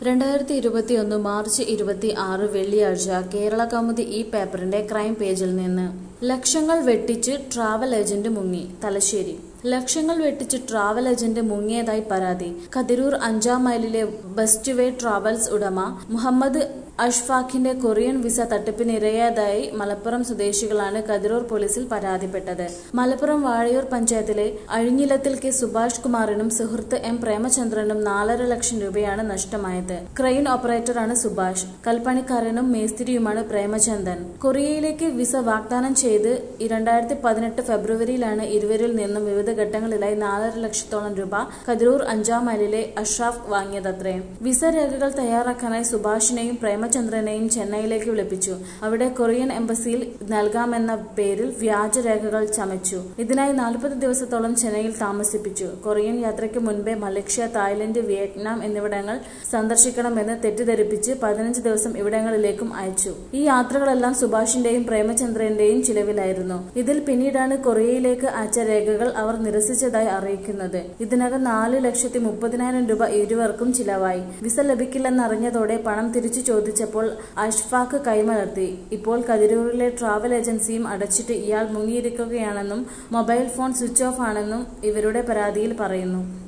രണ്ടായിരത്തി ഇരുപത്തിയൊന്ന് മാർച്ച് ഇരുപത്തി ആറ് വെള്ളിയാഴ്ച കേരള കൗമുദി ഈ പേപ്പറിന്റെ ക്രൈം പേജിൽ നിന്ന് ലക്ഷങ്ങൾ വെട്ടിച്ച് ട്രാവൽ ഏജന്റ് മുങ്ങി തലശ്ശേരി ലക്ഷങ്ങൾ വെട്ടിച്ച് ട്രാവൽ ഏജന്റ് മുങ്ങിയതായി പരാതി കതിരൂർ അഞ്ചാം മൈലിലെ ബെസ്റ്റ് വേ ട്രാവൽസ് ഉടമ മുഹമ്മദ് അഷ്ഫാഖിന്റെ കൊറിയൻ വിസ തട്ടിപ്പിനിരയായതായി മലപ്പുറം സ്വദേശികളാണ് കതിരൂർ പോലീസിൽ പരാതിപ്പെട്ടത് മലപ്പുറം വാഴയൂർ പഞ്ചായത്തിലെ അഴിഞ്ഞിലത്തിൽ കെ സുഭാഷ് കുമാറിനും സുഹൃത്ത് എം പ്രേമചന്ദ്രനും നാലര ലക്ഷം രൂപയാണ് നഷ്ടമായത് ക്രെയിൻ ഓപ്പറേറ്ററാണ് സുഭാഷ് കൽപ്പണിക്കാരനും മേസ്തിരിയുമാണ് പ്രേമചന്ദ്രൻ കൊറിയയിലേക്ക് വിസ വാഗ്ദാനം ചെയ്ത് രണ്ടായിരത്തി പതിനെട്ട് ഫെബ്രുവരിയിലാണ് ഇരുവരിൽ നിന്നും വിവിധ ഘട്ടങ്ങളിലായി നാലര ലക്ഷത്തോളം രൂപ കതിരൂർ അഞ്ചാം മൈലിലെ അഷ്റാഫ് വാങ്ങിയതത്രേ വിസ രേഖകൾ തയ്യാറാക്കാനായി സുഭാഷിനെയും പ്രേമചന്ദ്രനെയും ചെന്നൈയിലേക്ക് വിളിപ്പിച്ചു അവിടെ കൊറിയൻ എംബസിയിൽ നൽകാമെന്ന പേരിൽ വ്യാജരേഖകൾ ചമച്ചു ഇതിനായി നാൽപ്പത് ദിവസത്തോളം ചെന്നൈയിൽ താമസിപ്പിച്ചു കൊറിയൻ യാത്രയ്ക്ക് മുൻപേ മലേഷ്യ തായ്ലൻഡ് വിയറ്റ്നാം എന്നിവിടങ്ങൾ സന്ദർശിക്കണമെന്ന് തെറ്റിദ്ധരിപ്പിച്ച് പതിനഞ്ച് ദിവസം ഇവിടങ്ങളിലേക്കും അയച്ചു ഈ യാത്രകളെല്ലാം സുഭാഷിന്റെയും പ്രേമചന്ദ്രന്റെയും ചിലവിലായിരുന്നു ഇതിൽ പിന്നീടാണ് കൊറിയയിലേക്ക് അയച്ച രേഖകൾ അവർ നിരസിച്ചതായി അറിയിക്കുന്നത് ഇതിനകം നാല് ലക്ഷത്തി മുപ്പതിനായിരം രൂപ ഇരുവർക്കും ചിലവായി വിസ ലഭിക്കില്ലെന്നറിഞ്ഞതോടെ പണം തിരിച്ചു ചോദിച്ചപ്പോൾ അഷ്ഫാഖ് കൈമലർത്തി ഇപ്പോൾ കതിരൂരിലെ ട്രാവൽ ഏജൻസിയും അടച്ചിട്ട് ഇയാൾ മുങ്ങിയിരിക്കുകയാണെന്നും മൊബൈൽ ഫോൺ സ്വിച്ച് ഓഫ് ആണെന്നും ഇവരുടെ പരാതിയിൽ പറയുന്നു